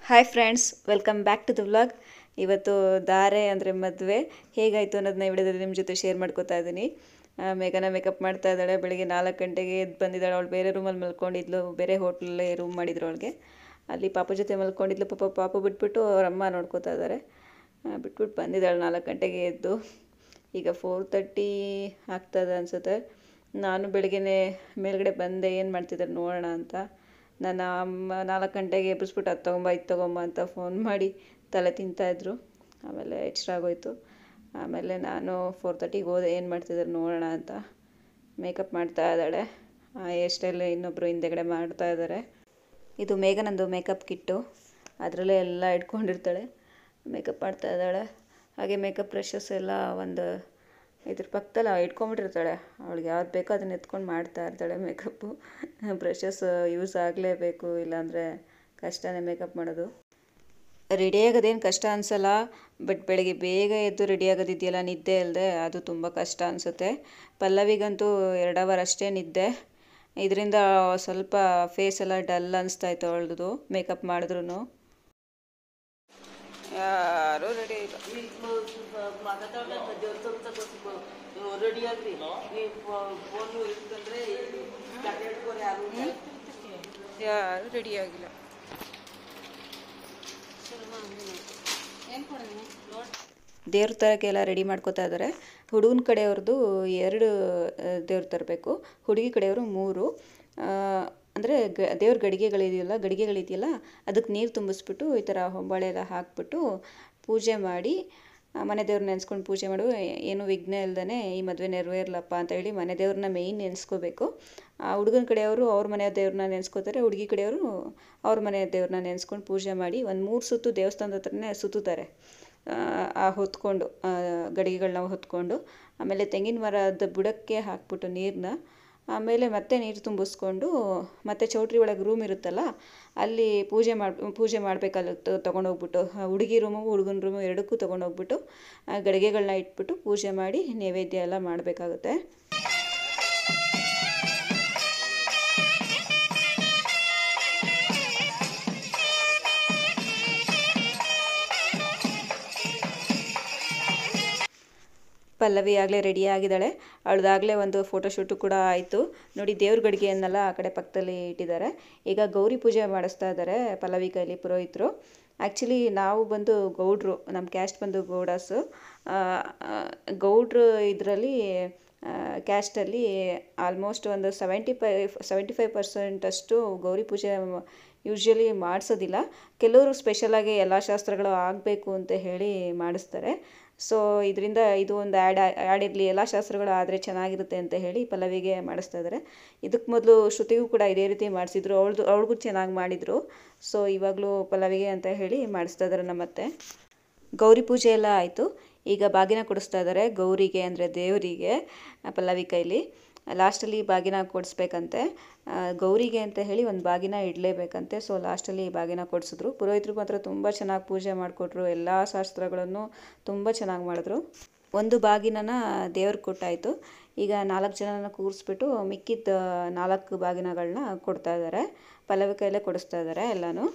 Hi friends welcome back to the vlog ಇವತ್ತು ಧಾರೆ ಅಂದರೆ ಮದುವೆ ಹೇಗಾಯಿತು ಅನ್ನೋದನ್ನ ಈ ವಿಡಿಯೋದಲ್ಲಿ ನಿಮ್ಮ ಜೊತೆ ಶೇರ್ ಮಾಡ್ಕೋತಾ ಇದ್ದೀನಿ ಆ, ಮೇಘನ ಮೇಕಪ್ ಮಾಡ್ತಾ ಇದ್ದಾಳೆ ಬೆಳಿಗ್ಗೆ ನಾಲ್ಕು ಗಂಟೆಗೆ ಎದ್ದು ಬಂದಿದ್ದಾಳೆ ಅವಳು ಬೇರೆ ರೂಮಲ್ಲಿ ಮಲ್ಕೊಂಡಿದ್ಲು ಬೇರೆ ಹೋಟ್ಲಲ್ಲೇ ರೂಮ್ ಮಾಡಿದ್ರು ಅವಳಿಗೆ ಅಲ್ಲಿ ಪಾಪ ಜೊತೆ ಮಲ್ಕೊಂಡಿದ್ಲು ಪಾಪ ಪಾಪ ಬಿಟ್ಬಿಟ್ಟು ಅವ್ರ ಅಮ್ಮ ನೋಡ್ಕೋತಾ ಇದ್ದಾರೆ ಆ, ಬಿಟ್ಬಿಟ್ಟು ಬಂದಿದ್ದಾಳೆ ನಾಲ್ಕು ಗಂಟೆಗೆ ಎದ್ದು ಈಗ ಫೋರ್ ತರ್ಟಿ ಆಗ್ತದೆ ಅನಿಸುತ್ತೆ ನಾನು ಬೆಳಗ್ಗೆನೇ ಮೇಲ್ಗಡೆ ಬಂದೆ ಏನು ಮಾಡ್ತಿದ್ದಾರೆ ನೋಡೋಣ ಅಂತ ನನ್ನ ಅಮ್ಮ ನಾಲ್ಕು ಗಂಟೆಗೆ ಎಬ್ಬಿಸ್ಬಿಟ್ಟು ಅದು ತೊಗೊಂಬ ಇದು ತೊಗೊಂಬ ಅಂತ ಫೋನ್ ಮಾಡಿ ತಲೆ ತಿಂತಾಯಿದ್ರು ಆಮೇಲೆ ಎಚ್ಚರ ಆಗೋಯ್ತು ಆಮೇಲೆ ನಾನು ಫೋರ್ ತರ್ಟಿಗೆ ಹೋದೆ ಏನು ಮಾಡ್ತಿದ್ದಾರೆ ನೋಡೋಣ ಅಂತ ಮೇಕಪ್ ಮಾಡ್ತಾ ಇದ್ದಾಳೆ ಹೇರ್ ಸ್ಟೈಲ್ ಇನ್ನೊಬ್ಬರು ಹಿಂದೆಗಡೆ ಮಾಡ್ತಾ ಇದ್ದಾರೆ ಇದು ಮೇಘನಂದು ಮೇಕಪ್ ಕಿಟ್ಟು ಅದರಲ್ಲೇ ಎಲ್ಲ ಇಟ್ಕೊಂಡಿರ್ತಾಳೆ ಮೇಕಪ್ ಮಾಡ್ತಾ ಇದ್ದಾಳೆ ಹಾಗೆ ಮೇಕಪ್ ಬ್ರಷಸ್ ಎಲ್ಲ ಒಂದು ಇದ್ರ ಪಕ್ಕದಲ್ಲಿ ಇಟ್ಕೊಂಬಿಟ್ಟಿರ್ತಾಳೆ ಅವಳಿಗೆ ಯಾವ್ದು ಬೇಕೋ ಅದನ್ನ ಎತ್ಕೊಂಡು ಮಾಡ್ತಾ ಇರ್ತಾಳೆ ಮೇಕಪ್ಪು ಬ್ರಷಸ್ ಯೂಸ್ ಆಗಲೇಬೇಕು ಇಲ್ಲಾಂದರೆ ಕಷ್ಟನೇ ಮೇಕಪ್ ಮಾಡೋದು ರೆಡಿ ಆಗೋದೇನು ಕಷ್ಟ ಅನಿಸಲ್ಲ ಬಟ್ ಬೆಳಗ್ಗೆ ಬೇಗ ಎದ್ದು ರೆಡಿ ಆಗೋದಿದೆಯಲ್ಲ ನಿದ್ದೆ ಇಲ್ಲದೆ ಅದು ತುಂಬ ಕಷ್ಟ ಅನಿಸುತ್ತೆ ಪಲ್ಲವಿಗಂತೂ ಎರಡು ಅವರ್ ಅಷ್ಟೇ ನಿದ್ದೆ ಇದರಿಂದ ಸ್ವಲ್ಪ ಫೇಸ್ ಎಲ್ಲ ಡಲ್ ಅನಿಸ್ತಾ ಇತ್ತು ಅವಳದು ಮೇಕಪ್ ಮಾಡಿದ್ರು ಯಾರೂ ರೆಡಿ ಇಲ್ಲ ರೆಡಿ ಆಗ್ರಿ ಈ ಫೋನ್ ಇರ್ತಂದ್ರೆ ಕಟ್ಟೆ ಇಟ್ಕೊಂಡು ಯಾರು ಯಾರು ರೆಡಿ ಆಗಿಲ್ಲ ದೇವ್ರ ತರಕ್ಕೆ ಎಲ್ಲ ರೆಡಿ ಮಾಡ್ಕೋತಾ ಇದ್ದಾರೆ ಹುಡುಗನ ಕಡೆಯವ್ರದ್ದು ಎರಡು ದೇವ್ರು ತರಬೇಕು ಹುಡುಗಿ ಕಡೆಯವರು ಮೂರು ಅಂದರೆ ಗ ದೇವ್ರ ಗಡಿಗೆಗಳಿದೆಯಲ್ಲ ಗಡಿಗೆಗಳಿದೆಯಲ್ಲ ಅದಕ್ಕೆ ನೀರು ತುಂಬಿಸ್ಬಿಟ್ಟು ಈ ಥರ ಹೊಂಬಾಳೆ ಎಲ್ಲ ಹಾಕ್ಬಿಟ್ಟು ಪೂಜೆ ಮಾಡಿ ಆ, ಮನೆ ದೇವ್ರನ್ನ ನೆನೆಸ್ಕೊಂಡು ಪೂಜೆ ಮಾಡು ಏನು ವಿಘ್ನ ಇಲ್ದೇ ಈ ಮದುವೆ ನೆರವೇರ್ಲಪ್ಪ ಅಂತ ಹೇಳಿ ಮನೆ ದೇವ್ರನ್ನ ಮೇಯ್ನ್ ನೆನೆಸ್ಕೋಬೇಕು ಆ ಹುಡುಗನ ಕಡೆಯವರು ಅವ್ರ ಮನೆಯ ದೇವ್ರನ್ನ ನೆನೆಸ್ಕೋತಾರೆ ಹುಡುಗಿ ಕಡೆಯವರು ಅವ್ರ ಮನೆಯ ದೇವ್ರನ್ನ ನೆನೆಸ್ಕೊಂಡು ಪೂಜೆ ಮಾಡಿ ಒಂದು ಮೂರು ಸುತ್ತು ದೇವಸ್ಥಾನದ ಹತ್ರನೇ ಸುತ್ತುತ್ತಾರೆ ಆ, ಆ ಹೊತ್ಕೊಂಡು ಆ, ಗಡಿಗೆಗಳನ್ನ ಹೊತ್ಕೊಂಡು ಆಮೇಲೆ ತೆಂಗಿನ ಮರದ ಬುಡಕ್ಕೆ ಹಾಕ್ಬಿಟ್ಟು ನೀರನ್ನ ಆಮೇಲೆ ಮತ್ತೆ ನೀರು ತುಂಬಿಸ್ಕೊಂಡು ಮತ್ತೆ ಚೌಟ್ರಿ ಒಳಗೆ ರೂಮ್ ಇರುತ್ತಲ್ಲ ಅಲ್ಲಿ ಪೂಜೆ ಮಾಡಿ ಪೂಜೆ ಮಾಡಬೇಕಲ್ಲ ತೊಗೊಂಡೋಗ್ಬಿಟ್ಟು ಹುಡುಗಿ ರೂಮು ಹುಡುಗನ ರೂಮು ಎರಡಕ್ಕೂ ತೊಗೊಂಡೋಗ್ಬಿಟ್ಟು ಆ ಗಡಿಗೆಗಳನ್ನ ಇಟ್ಬಿಟ್ಟು ಪೂಜೆ ಮಾಡಿ ನೈವೇದ್ಯ ಎಲ್ಲ ಮಾಡಬೇಕಾಗುತ್ತೆ ಪಲ್ಲವಿ ಆಗಲೇ ರೆಡಿ ಆಗಿದ್ದಾಳೆ ಅವಳದಾಗಲೇ ಒಂದು ಫೋಟೋಶೂಟು ಕೂಡ ಆಯಿತು ನೋಡಿ ದೇವ್ರ ಗಡಿಗೆಯನ್ನೆಲ್ಲ ಆ ಕಡೆ ಪಕ್ಕದಲ್ಲಿ ಇಟ್ಟಿದ್ದಾರೆ ಈಗ ಗೌರಿ ಪೂಜೆ ಮಾಡಿಸ್ತಾ ಇದ್ದಾರೆ ಪಲ್ಲವಿ ಕೈಲಿ ಪುರೋಹಿತರು ಆ್ಯಕ್ಚುಲಿ ನಾವು ಬಂದು ಗೌಡ್ರು ನಮ್ಮ ಕ್ಯಾಸ್ಟ್ ಬಂದು ಗೌಡಾಸು ಆ, ಆ, ಗೌಡ್ರು ಇದರಲ್ಲಿ ಕ್ಯಾಸ್ಟಲ್ಲಿ ಆಲ್ಮೋಸ್ಟ್ ಒಂದು seventy five seventy five percent ಅಷ್ಟು ಗೌರಿ ಪೂಜೆ ಯೂಶ್ವಲಿ ಮಾಡಿಸೋದಿಲ್ಲ ಕೆಲವರು ಸ್ಪೆಷಲಾಗಿ ಎಲ್ಲ ಶಾಸ್ತ್ರಗಳು ಆಗಬೇಕು ಅಂತ ಹೇಳಿ ಮಾಡಿಸ್ತಾರೆ ಸೊ ಇದರಿಂದ ಇದು ಒಂದು ಆ್ಯಡ್ ಆ್ಯಡ್ ಇರಲಿ ಎಲ್ಲ ಶಾಸ್ತ್ರಗಳು ಆದರೆ ಚೆನ್ನಾಗಿರುತ್ತೆ ಅಂತ ಹೇಳಿ ಪಲ್ಲವಿಗೆ ಮಾಡಿಸ್ತಾ ಇದ್ದಾರೆ ಇದಕ್ಕೆ ಮೊದಲು ಶ್ರುತಿಗೂ ಕೂಡ ಇದೇ ರೀತಿ ಮಾಡಿಸಿದ್ರು ಅವಳದು ಅವಳಿಗೂ ಚೆನ್ನಾಗಿ ಮಾಡಿದರು ಸೊ ಇವಾಗಲೂ ಪಲ್ಲವಿಗೆ ಅಂತ ಹೇಳಿ ಮಾಡಿಸ್ತಾ ಇದ್ದಾರೆ ನಮ್ಮತ್ತೆ ಗೌರಿ ಪೂಜೆ ಎಲ್ಲ ಆಯಿತು ಈಗ ಬಾಗಿನ ಕೊಡಿಸ್ತಾ ಇದ್ದಾರೆ ಗೌರಿಗೆ ಅಂದರೆ ದೇವರಿಗೆ ಆ, ಪಲ್ಲವಿ ಕೈಲಿ ಲಾಸ್ಟಲ್ಲಿ ಬಾಗಿನ ಕೊಡಿಸ್ಬೇಕಂತೆ ಆ, ಗೌರಿಗೆ ಅಂತ ಹೇಳಿ ಒಂದು ಬಾಗಿನ ಇಡಲೇಬೇಕಂತೆ ಸೊ ಲಾಸ್ಟಲ್ಲಿ ಬಾಗಿನ ಕೊಡಿಸಿದ್ರು ಪುರೋಹಿತರು ಮಾತ್ರ ತುಂಬ ಚೆನ್ನಾಗಿ ಪೂಜೆ ಮಾಡಿಕೊಟ್ರು ಎಲ್ಲ ಶಾಸ್ತ್ರಗಳನ್ನು ತುಂಬ ಚೆನ್ನಾಗಿ ಮಾಡಿದ್ರು ಒಂದು ಬಾಗಿನನ ದೇವ್ರಿಗೆ ಕೊಟ್ಟಾಯಿತು ಈಗ ನಾಲ್ಕು ಜನನ ಕೂರಿಸ್ಬಿಟ್ಟು ಮಿಕ್ಕಿದ ನಾಲ್ಕು ಬಾಗಿನಗಳನ್ನ ಕೊಡ್ತಾ ಇದ್ದಾರೆ ಪಲ್ಲವಿ ಕೈಲೇ ಕೊಡಿಸ್ತಾ ಇದ್ದಾರೆ ಎಲ್ಲನೂ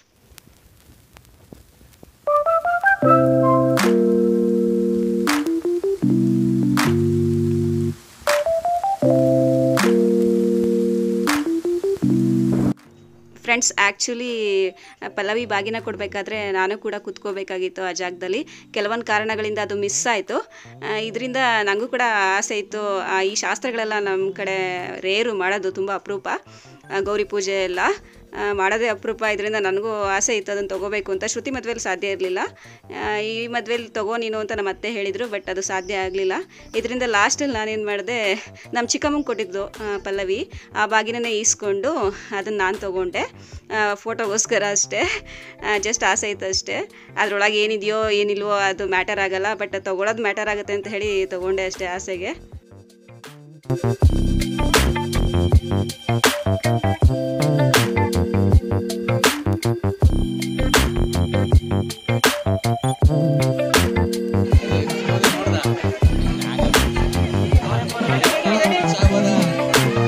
ಫ್ರೆಂಡ್ಸ್ ಆ್ಯಕ್ಚುಲಿ ಪಲ್ಲವಿ ಬಾಗಿನ ಕೊಡಬೇಕಾದ್ರೆ ನಾನು ಕೂಡ ಕೂತ್ಕೋಬೇಕಾಗಿತ್ತು ಆ ಜಾಗದಲ್ಲಿ ಕೆಲವೊಂದು ಕಾರಣಗಳಿಂದ ಅದು ಮಿಸ್ ಆಯಿತು ಇದರಿಂದ ನನಗೂ ಕೂಡ ಆಸೆ ಇತ್ತು ಆ, ಈ ಶಾಸ್ತ್ರಗಳೆಲ್ಲ ನಮ್ಮ ಕಡೆ ರೇರು ಮಾಡೋದು ತುಂಬ ಅಪರೂಪ ಆ, ಗೌರಿ ಪೂಜೆ ಎಲ್ಲ ಆ, ಮಾಡೋದೇ ಅಪರೂಪ ಇದರಿಂದ ನನಗೂ ಆಸೆ ಇತ್ತು ಅದನ್ನು ತೊಗೋಬೇಕು ಅಂತ ಶ್ರುತಿ ಮದುವೆಲಿ ಸಾಧ್ಯ ಇರಲಿಲ್ಲ ಈ ಮದುವೆಲಿ ತೊಗೋ ನೀನು ಅಂತ ನಮ್ಮ ಅತ್ತೆ ಹೇಳಿದರು ಬಟ್ ಅದು ಸಾಧ್ಯ ಆಗಲಿಲ್ಲ ಇದರಿಂದ ಲಾಸ್ಟಲ್ಲಿ ನಾನೇನು ಮಾಡಿದೆ ನಮ್ಮ ಚಿಕ್ಕಮ್ಮಂಗೆ ಕೊಟ್ಟಿದ್ದು ಆ, ಪಲ್ಲವಿ ಆ ಬಾಗಿನೇ ಈಸ್ಕೊಂಡು ಅದನ್ನು ನಾನು ತೊಗೊಂಡೆ ಫೋಟೋಗೋಸ್ಕರ ಅಷ್ಟೇ ಜಸ್ಟ್ ಆಸೆ ಇತ್ತು ಅಷ್ಟೇ ಅದರೊಳಗೆ ಏನಿದೆಯೋ ಏನಿಲ್ವೋ ಅದು ಮ್ಯಾಟರ್ ಆಗಲ್ಲ ಬಟ್ ತೊಗೊಳೋದು ಮ್ಯಾಟರ್ ಆಗುತ್ತೆ ಅಂತ ಹೇಳಿ ತೊಗೊಂಡೆ ಅಷ್ಟೇ ಆಸೆಗೆ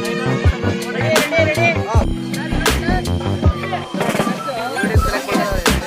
ರೆಡಿ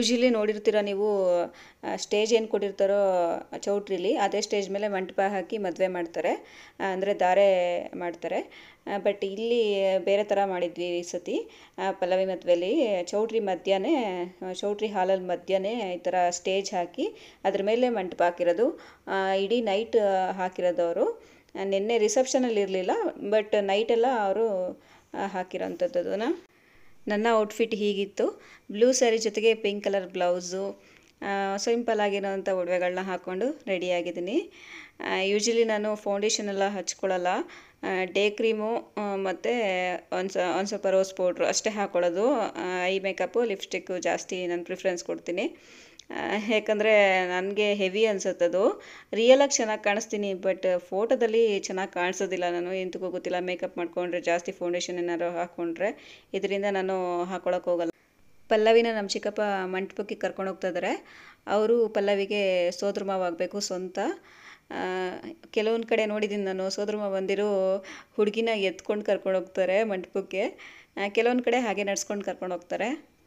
ಯೂಶ್ವಲಿ ನೋಡಿರ್ತೀರ ನೀವು ಸ್ಟೇಜ್ ಏನು ಕೊಟ್ಟಿರ್ತಾರೋ ಚೌಟ್ರಿಲಿ ಅದೇ ಸ್ಟೇಜ್ ಮೇಲೆ ಮಂಟಪ ಹಾಕಿ ಮದುವೆ ಮಾಡ್ತಾರೆ ಅಂದರೆ ಧಾರೆ ಮಾಡ್ತಾರೆ ಬಟ್ ಇಲ್ಲಿ ಬೇರೆ ಥರ ಮಾಡಿದ್ವಿ ಈ ಸತಿ ಆ, ಪಲ್ಲವಿ ಮದುವೆಲಿ ಚೌಟ್ರಿ ಮಧ್ಯಾಹ್ನ ಚೌಟ್ರಿ ಹಾಲಲ್ಲಿ ಮಧ್ಯಾಹ್ನ ಈ ಥರ ಸ್ಟೇಜ್ ಹಾಕಿ ಅದ್ರ ಮೇಲೆ ಮಂಟಪ ಹಾಕಿರೋದು ಆ, ಇಡೀ ನೈಟ್ ಹಾಕಿರೋದು ಅವರು ನಿನ್ನೆ ರಿಸೆಪ್ಷನಲ್ಲಿ ಇರಲಿಲ್ಲ ಬಟ್ ನೈಟೆಲ್ಲ ಅವರು ಹಾಕಿರೋಂಥದ್ದನ್ನ ನನ್ನ ಔಟ್ಫಿಟ್ ಹೀಗಿತ್ತು ಬ್ಲೂ ಸ್ಯಾರಿ ಜೊತೆಗೆ ಪಿಂಕ್ ಕಲರ್ ಬ್ಲೌಸು ಸಿಂಪಲ್ ಆಗಿರೋಂಥ ಒಡವೆಗಳನ್ನ ಹಾಕ್ಕೊಂಡು ರೆಡಿಯಾಗಿದ್ದೀನಿ ಯೂಶ್ವಲಿ ನಾನು ಫೌಂಡೇಶನ್ ಎಲ್ಲ ಹಚ್ಕೊಳ್ಳಲ್ಲ ಡೇ ಕ್ರೀಮು ಮತ್ತು ಒಂದು ಸ ಒಂದು ಸ್ವಲ್ಪ ರೋಸ್ ಪೌಡ್ರು ಅಷ್ಟೇ ಹಾಕ್ಕೊಳ್ಳೋದು ಐ ಮೇಕಪ್ಪು ಲಿಪ್ಸ್ಟಿಕ್ಕು ಜಾಸ್ತಿ ನಾನು ಪ್ರಿಫರೆನ್ಸ್ ಕೊಡ್ತೀನಿ ಆ, ಯಾಕಂದರೆ ನನಗೆ ಹೆವಿ ಅನ್ಸುತ್ತದು ರಿಯಲಾಗಿ ಚೆನ್ನಾಗಿ ಕಾಣಿಸ್ತೀನಿ ಬಟ್ ಫೋಟೋದಲ್ಲಿ ಚೆನ್ನಾಗಿ ಕಾಣಿಸೋದಿಲ್ಲ ನಾನು ಎಂತಕ್ಕೂ ಗೊತ್ತಿಲ್ಲ ಮೇಕಪ್ ಮಾಡ್ಕೊಂಡ್ರೆ ಜಾಸ್ತಿ ಫೌಂಡೇಶನ್ ಏನಾದ್ರು ಹಾಕ್ಕೊಂಡ್ರೆ ಇದರಿಂದ ನಾನು ಹಾಕೊಳಕ್ಕೆ ಹೋಗಲ್ಲ ಪಲ್ಲವಿನ ನಮ್ಮ ಚಿಕ್ಕಪ್ಪ ಮಂಟಪಕ್ಕೆ ಕರ್ಕೊಂಡು ಹೋಗ್ತಾ ಇದ್ದಾರೆ ಅವರು ಪಲ್ಲವಿಗೆ ಸೋದರ ಮಾವ ಆಗಬೇಕು ಸ್ವಂತ ಕೆಲವೊಂದು ಕಡೆ ನೋಡಿದ್ದೀನಿ ನಾನು ಸೋದರ ಮಾವ ಬಂದಿರೋ ಹುಡುಗಿನ ಎತ್ಕೊಂಡು ಕರ್ಕೊಂಡು ಹೋಗ್ತಾರೆ ಮಂಟಪಕ್ಕೆ ಕೆಲವೊಂದು ಕಡೆ ಹಾಗೆ ನಡ್ಸ್ಕೊಂಡು ಕರ್ಕೊಂಡು ಹೋಗ್ತಾರೆ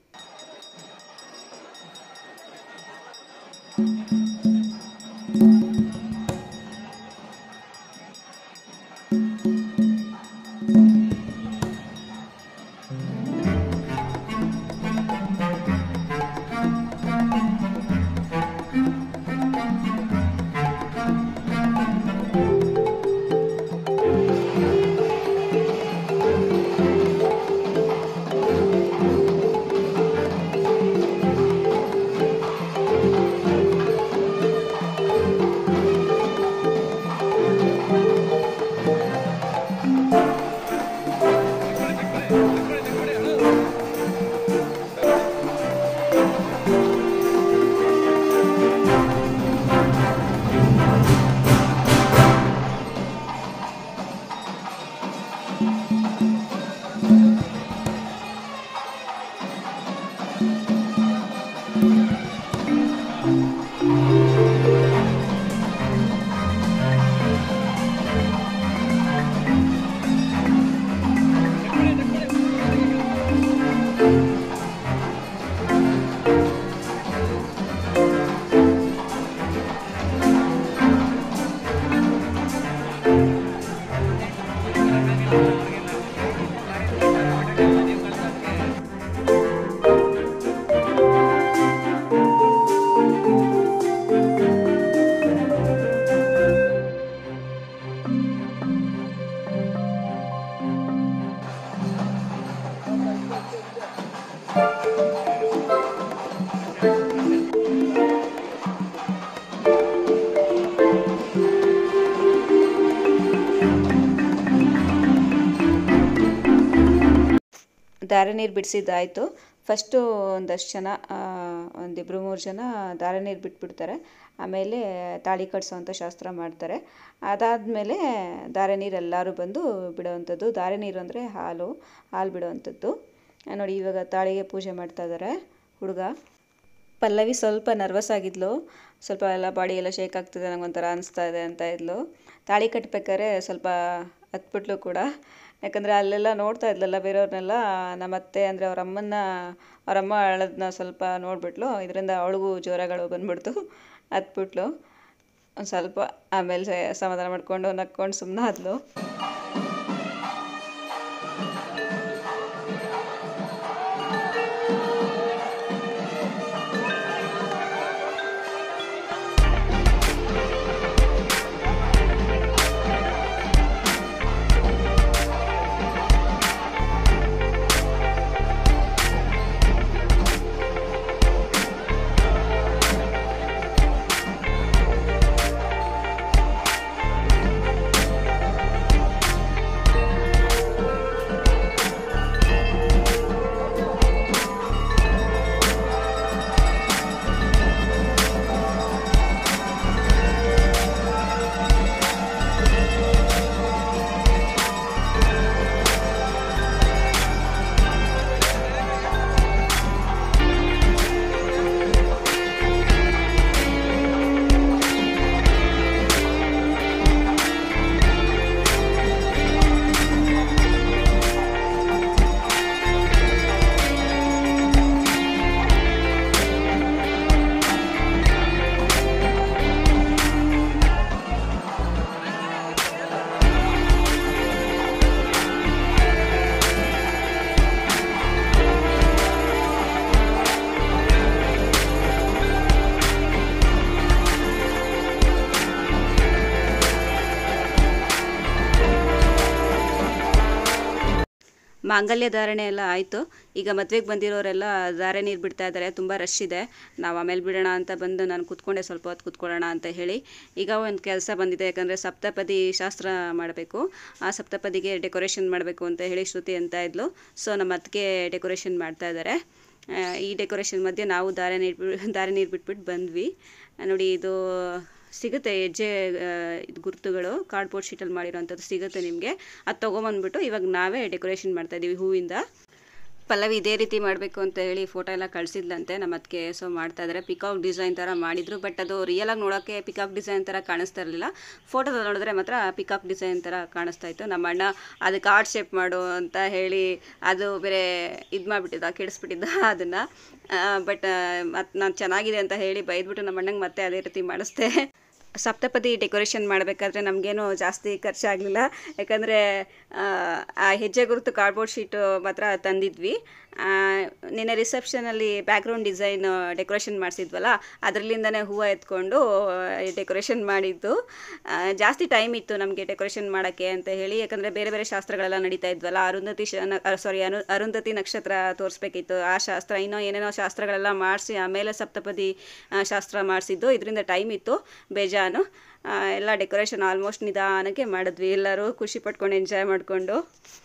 ಧಾರೆ ನೀರು ಬಿಡಿಸಿದ್ದಾಯಿತು ಫಸ್ಟು ಒಂದಷ್ಟು ಜನ ಆ, ಒಂದಿಬ್ರು ಮೂರು ಜನ ಧಾರೆ ನೀರು ಬಿಟ್ಬಿಡ್ತಾರೆ ಆಮೇಲೆ ತಾಳಿ ಕಟ್ಸೋವಂಥ ಶಾಸ್ತ್ರ ಮಾಡ್ತಾರೆ ಅದಾದಮೇಲೆ ಧಾರೆ ನೀರು ಎಲ್ಲರೂ ಬಂದು ಬಿಡೋವಂಥದ್ದು ಧಾರೆ ನೀರು ಅಂದರೆ ಹಾಲು ಹಾಲು ಬಿಡೋವಂಥದ್ದು ಆ, ನೋಡಿ ಇವಾಗ ತಾಳಿಗೆ ಪೂಜೆ ಮಾಡ್ತಾ ಇದ್ದಾರೆ ಹುಡುಗ ಪಲ್ಲವಿ ಸ್ವಲ್ಪ ನರ್ವಸ್ ಆಗಿದ್ಲು ಸ್ವಲ್ಪ ಎಲ್ಲ ಬಾಡಿ ಎಲ್ಲ ಶೇಕ್ ಆಗ್ತಿದೆ ನಂಗೊಂಥರ ಅನಿಸ್ತಾ ಇದೆ ಅಂತ ಇದ್ಲು ತಾಳಿ ಕಟ್ಬೇಕಾದ್ರೆ ಸ್ವಲ್ಪ ಹತ್ಬಿಟ್ಲು ಕೂಡ ಯಾಕಂದರೆ ಅಲ್ಲೆಲ್ಲ ನೋಡ್ತಾ ಇದ್ಲಲ್ಲ ಬೇರೆಯವ್ರನ್ನೆಲ್ಲ ನಮ್ಮ ಅತ್ತೆ ಅಂದರೆ ಅವ್ರ ಅಮ್ಮನ್ನ ಅವರಮ್ಮ ಅಳೋದನ್ನ ಸ್ವಲ್ಪ ನೋಡಿಬಿಟ್ಲು ಇದರಿಂದ ಅವಳಿಗೂ ಜ್ವರಗಳು ಬಂದ್ಬಿಡ್ತು ಹತ್ಬಿಟ್ಲು ಒಂದು ಸ್ವಲ್ಪ ಆಮೇಲೆ ಸ- ಸಮಾಧಾನ ಮಾಡಿಕೊಂಡು ನಕ್ಕೊಂಡು ಸುಮ್ಮನೆ ಆದ್ಲು ಮಾಂಗಲ್ಯ ಧಾರಣೆ ಎಲ್ಲ ಆಯಿತು ಈಗ ಮದುವೆಗೆ ಬಂದಿರೋರೆಲ್ಲ ಧಾರೆ ನೀರು ಬಿಡ್ತಾ ಇದ್ದಾರೆ ತುಂಬ ರಶ್ ಇದೆ ನಾವು ಆಮೇಲೆ ಬಿಡೋಣ ಅಂತ ಬಂದು ನಾನು ಕೂತ್ಕೊಂಡೆ ಸ್ವಲ್ಪ ಹೊತ್ತು ಕೂತ್ಕೊಳ್ಳೋಣ ಅಂತ ಹೇಳಿ ಈಗ ಒಂದು ಕೆಲಸ ಬಂದಿದೆ ಯಾಕಂದರೆ ಸಪ್ತಪದಿ ಶಾಸ್ತ್ರ ಮಾಡಬೇಕು ಆ ಸಪ್ತಪದಿಗೆ ಡೆಕೋರೇಷನ್ ಮಾಡಬೇಕು ಅಂತ ಹೇಳಿ ಶ್ರುತಿ ಅಂತ ಇದ್ಲು ಸೊ ನಮ್ಮ ಅತ್ತಿಗೆ ಡೆಕೋರೇಷನ್ ಮಾಡ್ತಾ ಇದ್ದಾರೆ ಆ, ಈ ಡೆಕೋರೇಷನ್ ಮಧ್ಯೆ ನಾವು ದಾರೆ ನೀರು ಬಿ ದಾರೆ ನೀರು ಬಿಟ್ಬಿಟ್ಟು ಬಂದ್ವಿ ಆ, ನೋಡಿ ಇದು ಸಿಗುತ್ತೆ ಹೆಜ್ಜೆ ಆ, ಇದು ಗುರುತುಗಳು ಕಾರ್ಡ್ಬೋರ್ಡ್ ಶೀಟಲ್ಲಿ ಮಾಡಿರೋವಂಥದ್ದು ಸಿಗುತ್ತೆ ನಿಮಗೆ ಅದು ತೊಗೊಂಬಂದ್ಬಿಟ್ಟು ಇವಾಗ ನಾವೇ ಡೆಕೋರೇಷನ್ ಮಾಡ್ತಾ ಇದ್ದೀವಿ ಹೂವಿಂದ ಪಲ್ಲವಿ ಇದೇ ರೀತಿ ಮಾಡಬೇಕು ಅಂತ ಹೇಳಿ ಫೋಟೋ ಎಲ್ಲ ಕಳಿಸಿದ್ಲಂತೆ ನಮ್ಮ ಅದಕ್ಕೆ ಸೊ ಮಾಡ್ತಾ ಇದ್ದಾರೆ ಪಿಕಾಕ್ ಡಿಸೈನ್ ಥರ ಮಾಡಿದ್ರು ಬಟ್ ಅದು ರಿಯಲಾಗಿ ನೋಡೋಕ್ಕೆ ಪಿಕಾಕ್ ಡಿಸೈನ್ ಥರ ಕಾಣಿಸ್ತಾ ಇರಲಿಲ್ಲ ಫೋಟೋದಲ್ಲಿ ನೋಡಿದ್ರೆ ಮಾತ್ರ ಪಿಕಾಕ್ ಡಿಸೈನ್ ಥರ ಕಾಣಿಸ್ತಾ ಇತ್ತು ನಮ್ಮ ಅಣ್ಣ ಅದಕ್ಕೆ ಆರ್ಟ್ ಶೇಪ್ ಮಾಡು ಅಂತ ಹೇಳಿ ಅದು ಬೇರೆ ಇದು ಮಾಡಿಬಿಟ್ಟಿದ್ದ ಕೆಡಿಸ್ಬಿಟ್ಟಿದ್ದ ಅದನ್ನು ಬಟ್ ಮತ್ತು ನಾನು ಚೆನ್ನಾಗಿದೆ ಅಂತ ಹೇಳಿ ಬೈದ್ಬಿಟ್ಟು ನಮ್ಮ ಅಣ್ಣಂಗೆ ಮತ್ತೆ ಅದೇ ರೀತಿ ಮಾಡಿಸ್ದೆ ಸಪ್ತಪದಿ ಡೆಕೋರೇಷನ್ ಮಾಡಬೇಕಾದ್ರೆ ನಮಗೇನು ಜಾಸ್ತಿ ಖರ್ಚಾಗಲಿಲ್ಲ ಯಾಕಂದರೆ ಆ ಹೆಜ್ಜೆ ಗುರುತು ಕಾರ್ಡ್ಬೋರ್ಡ್ ಶೀಟು ಮಾತ್ರ ತಂದಿದ್ವಿ ಆ, ನಿನ್ನೆ ರಿಸೆಪ್ಷನಲ್ಲಿ ಬ್ಯಾಕ್ಗ್ರೌಂಡ್ ಡಿಸೈನ್ ಡೆಕೋರೇಷನ್ ಮಾಡಿಸಿದ್ವಲ್ಲ ಅದರಲ್ಲಿಂದನೇ ಹೂವು ಎತ್ಕೊಂಡು ಡೆಕೋರೇಷನ್ ಮಾಡಿದ್ದು ಆ, ಜಾಸ್ತಿ ಟೈಮ್ ಇತ್ತು ನಮಗೆ ಡೆಕೋರೇಷನ್ ಮಾಡೋಕ್ಕೆ ಅಂತ ಹೇಳಿ ಯಾಕಂದರೆ ಬೇರೆ ಬೇರೆ ಶಾಸ್ತ್ರಗಳೆಲ್ಲ ನಡೀತಾ ಇದ್ವಲ್ಲ ಅರುಂಧತಿ ಶ ಸಾರಿ ಅನು ಅರುಂಧತಿ ನಕ್ಷತ್ರ ತೋರಿಸ್ಬೇಕಿತ್ತು ಆ ಶಾಸ್ತ್ರ ಇನ್ನೂ ಏನೇನೋ ಶಾಸ್ತ್ರಗಳೆಲ್ಲ ಮಾಡಿಸಿ ಆಮೇಲೆ ಸಪ್ತಪದಿ ಆ, ಶಾಸ್ತ್ರ ಮಾಡಿಸಿದ್ದು ಇದರಿಂದ ಟೈಮ್ ಇತ್ತು ಬೇಜಾನು ಆ, ಎಲ್ಲ ಡೆಕೋರೇಷನ್ ಆಲ್ಮೋಸ್ಟ್ ನಿಧಾನಕ್ಕೆ ಮಾಡಿದ್ವಿ ಎಲ್ಲರೂ ಖುಷಿ ಪಟ್ಕೊಂಡು ಎಂಜಾಯ್ ಮಾಡಿಕೊಂಡು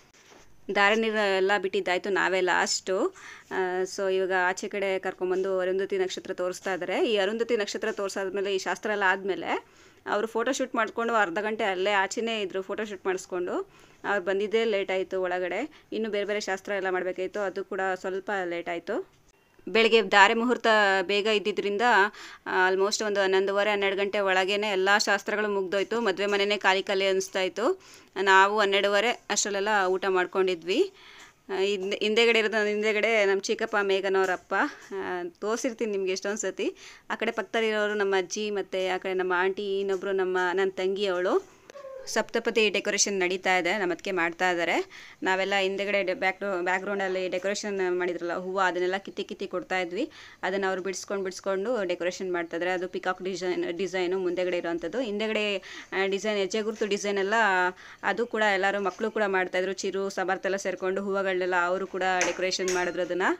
ದಾರ ನೀರು ಎಲ್ಲ ಬಿಟ್ಟಿದ್ದಾಯಿತು ನಾವೇ ಲಾಸ್ಟು ಸೊ ಇವಾಗ ಆಚೆ ಕಡೆ ಕರ್ಕೊಂಬಂದು ಅರುಂಧತಿ ನಕ್ಷತ್ರ ತೋರಿಸ್ತಾ ಇದ್ದಾರೆ ಈ ಅರುಂಧತಿ ನಕ್ಷತ್ರ ತೋರಿಸಾದ್ಮೇಲೆ ಈ ಶಾಸ್ತ್ರ ಎಲ್ಲ ಆದಮೇಲೆ ಅವರು ಫೋಟೋ ಶೂಟ್ ಮಾಡಿಕೊಂಡು ಅರ್ಧ ಗಂಟೆ ಅಲ್ಲೇ ಆಚೆನೇ ಇದ್ದರು ಫೋಟೋ ಶೂಟ್ ಮಾಡಿಸ್ಕೊಂಡು ಅವ್ರು ಬಂದಿದ್ದೇ ಲೇಟ್ ಆಯಿತು ಒಳಗಡೆ ಇನ್ನು ಬೇರೆ ಬೇರೆ ಶಾಸ್ತ್ರ ಎಲ್ಲ ಮಾಡಬೇಕಾಯಿತು ಅದು ಕೂಡ ಸ್ವಲ್ಪ ಲೇಟ್ ಆಯಿತು ಬೆಳಗ್ಗೆ ದಾರೆ ಮುಹೂರ್ತ ಬೇಗ ಇದ್ದಿದ್ದರಿಂದ ಆಲ್ಮೋಸ್ಟ್ ಒಂದು ಹನ್ನೊಂದುವರೆ ಹನ್ನೆರಡು ಗಂಟೆ ಒಳಗೇನೆ ಎಲ್ಲ ಶಾಸ್ತ್ರಗಳು ಮುಗ್ದೋಯ್ತು ಮದುವೆ ಮನೆಯೇ ಖಾಲಿ ಖಾಲಿ ಅನಿಸ್ತಾ ಇತ್ತು ನಾವು ಹನ್ನೆರಡುವರೆ ಅಷ್ಟರಲ್ಲೆಲ್ಲ ಊಟ ಮಾಡ್ಕೊಂಡಿದ್ವಿ ಆ, ಹಿಂದೆ ಹಿಂದೆಗಡೆ ಇರೋದು ಹಿಂದೆಗಡೆ ನಮ್ಮ ಚಿಕ್ಕಪ್ಪ ಮೇಘನವರಪ್ಪ ತೋರಿಸಿರ್ತೀನಿ ನಿಮ್ಗೆ ಎಷ್ಟೊಂದು ಸತಿ ಆ ಕಡೆ ಪಕ್ಕದಲ್ಲಿರೋರು ನಮ್ಮ ಅಜ್ಜಿ ಮತ್ತು ಆ ಕಡೆ ನಮ್ಮ ಆಂಟಿ ಇನ್ನೊಬ್ಬರು ನಮ್ಮ ನನ್ನ ತಂಗಿ ಅವಳು ಸಪ್ತಪದಿ ಡೆಕೋರೇಷನ್ ನಡೀತಾ ಇದೆ ನಮ್ಮ ಅದಕ್ಕೆ ಮಾಡ್ತಾ ಇದ್ದಾರೆ ನಾವೆಲ್ಲ ಹಿಂದೆಗಡೆ ಬ್ಯಾಕ್ ಬ್ಯಾಕ್ಗ್ರೌಂಡಲ್ಲಿ ಡೆಕೋರೇಷನ್ ಮಾಡಿದ್ರಲ್ಲ ಹೂವು ಅದನ್ನೆಲ್ಲ ಕಿತ್ತಿ ಕಿತ್ತಿ ಕೊಡ್ತಾ ಇದ್ವಿ ಅದನ್ನು ಅವ್ರು ಬಿಡಿಸ್ಕೊಂಡು ಬಿಡಿಸ್ಕೊಂಡು ಡೆಕೋರೇಷನ್ ಮಾಡ್ತಾ ಇದ್ದಾರೆ ಅದು ಪಿಕಾಕ್ ಡಿಸೈನ್ ಡಿಸೈನು ಮುಂದೆಗಡೆ ಇರೋವಂಥದ್ದು ಹಿಂದೆಗಡೆ ಡಿಸೈನ್ ಹೆಜ್ಜೆ ಗುರುತು ಡಿಸೈನ್ ಎಲ್ಲ ಅದು ಕೂಡ ಎಲ್ಲರೂ ಮಕ್ಕಳು ಕೂಡ ಮಾಡ್ತಾಯಿದ್ರು ಚಿರು ಸಮರ್ಥ ಎಲ್ಲ ಸೇರಿಕೊಂಡು ಹೂವುಗಳನ್ನೆಲ್ಲ ಅವರು ಕೂಡ ಡೆಕೋರೇಷನ್ ಮಾಡಿದ್ರು ಅದನ್ನು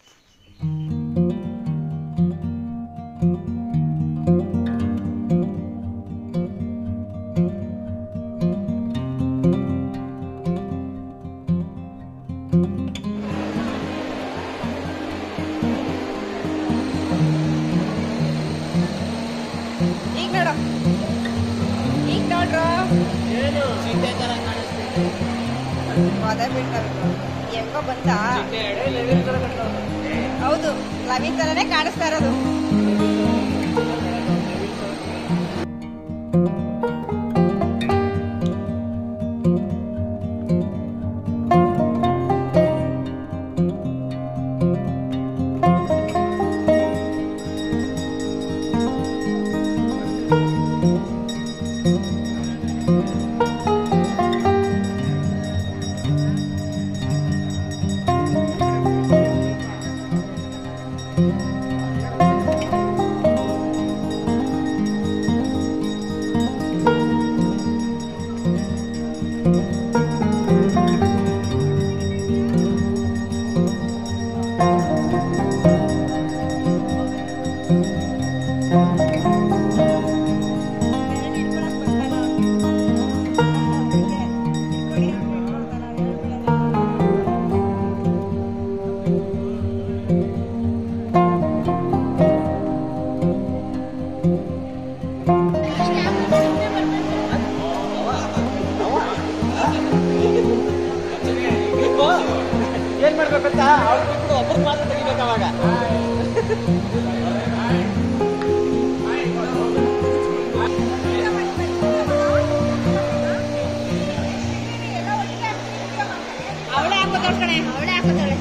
ಈಗ ನೋಡು ಈಗ ನೋಡ್ರು ಚಿಟ್ಟೆ ಥರ ಕಾಣಿಸ್ತಿದೆ ಅದೇ ಬಿಡ್ತಾರೆ ಹೆಂಗೋ ಬಂತ ಹೌದು ಲವಿ ತರನೇ ಕಾಣಿಸ್ತಾ ಇರೋದು ಏನ್ ಮಾಡ್ಬೇಕಂತ ಅವ್ರು ಬಿಟ್ಬಿಡು ಒಬ್ಬರು ಮಾತ್ರ ತೆಗಿಬೇಕು ಅವಾಗ ಅವಳೇ ಹಾಕೋತಾಳೆ ಕಣೆ ಅವಳೇ ಹಾಕೋತಾಳೆ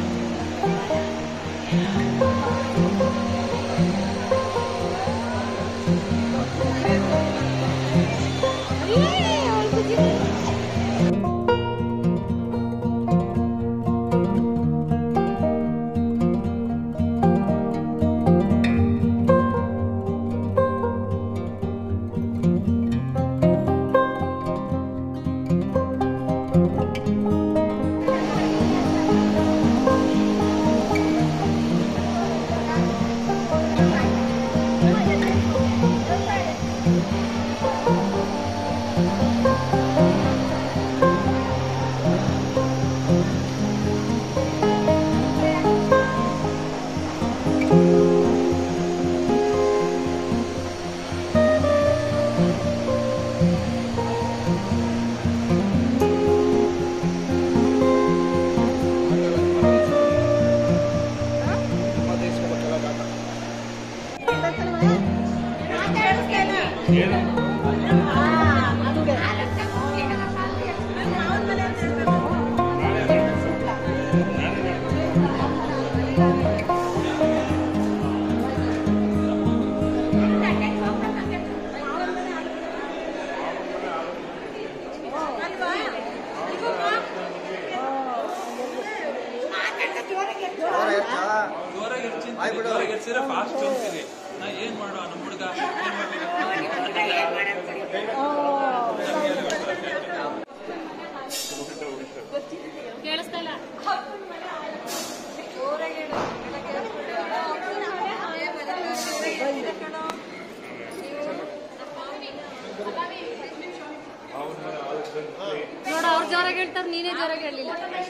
ಜೋರಾಗಿ ಹೆಚ್ಚಿನ ಜೋರಾಗಿ ಹೆಚ್ಚಿದ್ರೆ ಫಾಸ್ಟ್ ಹೋಗ್ತೀರಿ ನಾ ಏನ್ ಮಾಡುವ ನಮ್ಮ ಹುಡುಗ ಏನ್ ಮಾಡ್ಬೇಕು ಕೇಳಿಸ್ತಾ ಇಲ್ಲ ನೋಡ ಅವ್ರು ಜೋರಾಗಿ ಹೇಳ್ತಾರೆ ನೀನೇ ಜೋರಾಗಿ ಹೇಳಲಿಲ್ಲ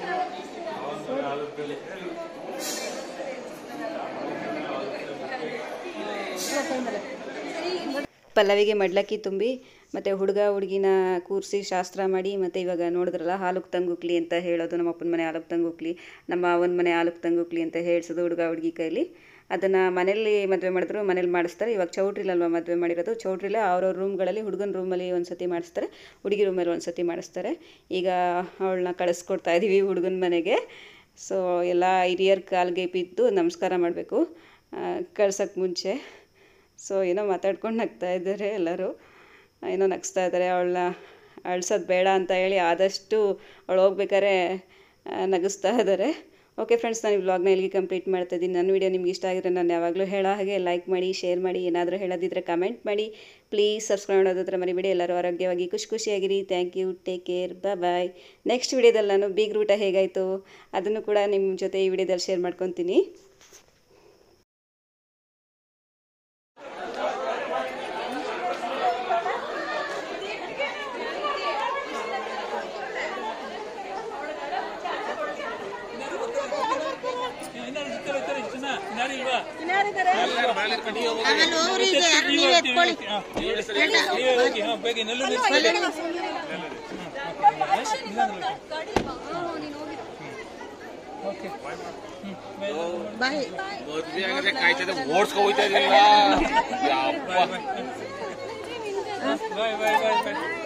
ಪಲ್ಲವಿಗೆ ಮಡ್ಲಕ್ಕಿ ತುಂಬಿ ಮತ್ತು ಹುಡುಗ ಹುಡುಗಿನ ಕೂರಿಸಿ ಶಾಸ್ತ್ರ ಮಾಡಿ ಮತ್ತು ಇವಾಗ ನೋಡಿದ್ರಲ್ಲ ಹಾಲುಕ್ ತಂಗುಕ್ಲಿ ಅಂತ ಹೇಳೋದು ನಮ್ಮ ಅಪ್ಪನ ಮನೆ ಹಾಲುಕ್ ತಂಗುಕ್ಲಿ ನಮ್ಮ ಅವನ ಮನೆ ಹಾಲುಕ್ ತಂಗುಕ್ಲಿ ಅಂತ ಹೇಳ್ಸೋದು ಹುಡುಗ ಹುಡುಗಿ ಕೈಲಿ ಅದನ್ನು ಮನೇಲಿ ಮದುವೆ ಮಾಡಿದ್ರು ಮನೇಲಿ ಮಾಡಿಸ್ತಾರೆ ಇವಾಗ ಚೌಟ್ರಿಲಲ್ವ ಮದುವೆ ಮಾಡಿರೋದು ಚೌಟ್ರಿಲ ಅವ್ರವ್ರ ರೂಮ್ಗಳಲ್ಲಿ ಹುಡುಗನ ರೂಮಲ್ಲಿ ಒಂದು ಸತಿ ಮಾಡಿಸ್ತಾರೆ ಹುಡುಗಿ ರೂಮಲ್ಲಿ ಒಂದು ಸತಿ ಮಾಡಿಸ್ತಾರೆ ಈಗ ಅವಳನ್ನ ಕಳಿಸ್ಕೊಡ್ತಾ ಇದ್ದೀವಿ ಹುಡುಗನ ಮನೆಗೆ ಸೊ ಎಲ್ಲ ಹಿರಿಯರ ಕಾಲಿಗೆ ಬಿದ್ದು ನಮಸ್ಕಾರ ಮಾಡಬೇಕು ಕಳ್ಸೋಕ್ಕೆ ಮುಂಚೆ ಸೊ ಏನೋ ಮಾತಾಡ್ಕೊಂಡು ನಗ್ತಾ ಇದ್ದಾರೆ ಎಲ್ಲರೂ ಏನೋ ನಗಿಸ್ತಾ ಇದ್ದಾರೆ ಅವಳನ್ನ ಅಳ್ಸೋದು ಬೇಡ ಅಂತ ಹೇಳಿ ಆದಷ್ಟು ಅವಳು ಹೋಗ್ಬೇಕಾದ್ರೆ ಆ, ನಗಿಸ್ತಾ ಇದ್ದಾರೆ ಓಕೆ ಫ್ರೆಂಡ್ಸ್ ನಾನು ಈ ವ್ಲಾಗ್ನ ಇಲ್ಲಿಗೆ ಕಂಪ್ಲೀಟ್ ಮಾಡ್ತಾ ಇದ್ದೀನಿ ನನ್ನ ವೀಡಿಯೋ ನಿಮ್ಗೆ ಇಷ್ಟ ಆಗಿದ್ರೆ ನಾನು ಯಾವಾಗಲೂ ಹೇಳೋ ಹಾಗೆ ಲೈಕ್ ಮಾಡಿ ಶೇರ್ ಮಾಡಿ ಏನಾದರೂ ಹೇಳೋದಿದ್ರೆ ಕಮೆಂಟ್ ಮಾಡಿ ಪ್ಲೀಸ್ ಸಬ್ಸ್ಕ್ರೈಬ್ ಮಾಡೋದ್ರ ಮರಿಬೇಡಿ ಎಲ್ಲರೂ ಆರೋಗ್ಯವಾಗಿ ಖುಷಿ ಖುಷಿಯಾಗಿರಿ thank you take care bye next ವೀಡಿಯೋದಲ್ಲಿ ನಾನು ಬೀಗ್ ರೂಟ ಹೇಗಾಯಿತು ಅದನ್ನು ಕೂಡ ನಿಮ್ಮ ಜೊತೆ ಈ ವಿಡಿಯೋದಲ್ಲಿ ಶೇರ್ ಮಾಡ್ಕೊತೀನಿ ಇನ್ನಾರು ಇರ್ತಾರೆ, ಇರ್ತಾರೆ, ಇಷ್ಟು ಜನ. ಇನ್ನಾರು ಇಲ್ವಾ? ಆಮೇಲೆ ಹೋಗ್ರಿ ಈಗ ಯಾರು ನೀವು ನೀವೇ ಹೋಗಿ, ಎತ್ಕೊಳ್ಳಿ ಹಾ, ನೀವೇ ಹೋಗಿ, ಹಾ, ಬೇಗ ನೆಲ್ಲೂರು ನಿಲ್ಸ್ಕೊಳ್ಳಿ. ಓಕೆ ಹ್ಮ್ ಬಾಯ್ ಮದ್ವೆ ಆಗದೆ ಕಾಯ್ತದೆ ಓಡ್ಸ್ಕೊ ಹೋಯ್ತಾ ಇದಿಲ್ಲ ಯಪ್ಪ ಬಾಯ್ ಬಾಯ್ ಬಾಯ್ ಬಾಯ್